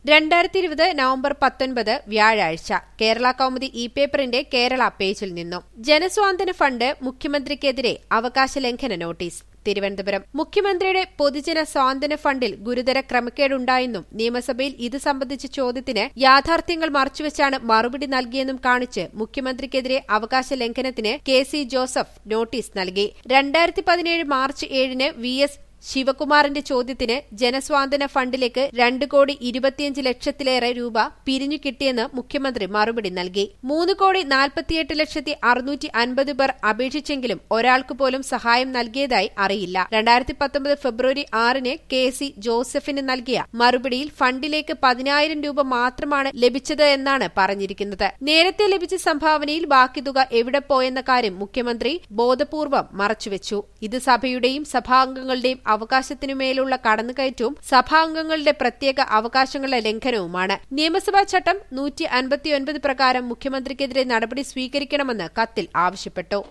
രണ്ടായിരത്തി ഇരുപത് നവംബർ പത്തൊൻപത് വ്യാഴാഴ്ച കേരള കൗമുദി ഇ പേപ്പറിന്റെ കേരള പേജിൽ നിന്നും ജനസ്വാന്തന ഫണ്ട് മുഖ്യമന്ത്രിക്കെതിരെ അവകാശ ലംഘന നോട്ടീസ് തിരുവനന്തപുരം മുഖ്യമന്ത്രിയുടെ പൊതുജന സ്വാന്തന ഫണ്ടിൽ ഗുരുതര ക്രമക്കേടുണ്ടായെന്നും നിയമസഭയിൽ ഇത് സംബന്ധിച്ച ചോദ്യത്തിന് യാഥാർത്ഥ്യങ്ങൾ മറച്ചുവെച്ചാണ് മറുപടി നൽകിയെന്നും കാണിച്ച് മുഖ്യമന്ത്രിക്കെതിരെ അവകാശ ലംഘനത്തിന് കെ സി ജോസഫ് നോട്ടീസ് നൽകി രണ്ടായിരത്തി പതിനേഴ് മാർച്ച് ഏഴിന് വി എസ് ശിവകുമാറിന്റെ ചോദ്യത്തിന് ജനസ്വാന്തന ഫണ്ടിലേക്ക് രണ്ട് കോടി ഇരുപത്തിയഞ്ച് ലക്ഷത്തിലേറെ രൂപ പിരിഞ്ഞു കിട്ടിയെന്ന് മുഖ്യമന്ത്രി മറുപടി നൽകി മൂന്ന് കോടി നാൽപ്പത്തിയെട്ട് ലക്ഷത്തി അറുന്നൂറ്റി അൻപത് പേർ അപേക്ഷിച്ചെങ്കിലും ഒരാൾക്ക് പോലും സഹായം നൽകിയതായി അറിയില്ല രണ്ടായിരത്തി പത്തൊമ്പത് ഫെബ്രുവരി ആറിന് കെ സി ജോസഫിന് നൽകിയ മറുപടിയിൽ ഫണ്ടിലേക്ക് പതിനായിരം രൂപ മാത്രമാണ് ലഭിച്ചത് എന്നാണ് പറഞ്ഞിരിക്കുന്നത് നേരത്തെ ലഭിച്ച സംഭാവനയിൽ ബാക്കി തുക എവിടെ പോയെന്ന കാര്യം മുഖ്യമന്ത്രി ബോധപൂർവം മറച്ചുവെച്ചു ഇത് സഭയുടെയും സഭാംഗങ്ങളുടെയും അവകാശത്തിനുമേലുള്ള കടന്നുകയറ്റവും സഭാംഗങ്ങളുടെ പ്രത്യേക അവകാശങ്ങളുടെ ലംഘനവുമാണ് നിയമസഭാ ചട്ടം നൂറ്റി അൻപത്തിയൊൻപത് പ്രകാരം മുഖ്യമന്ത്രിക്കെതിരെ നടപടി സ്വീകരിക്കണമെന്ന് കത്തിൽ ആവശ്യപ്പെട്ടു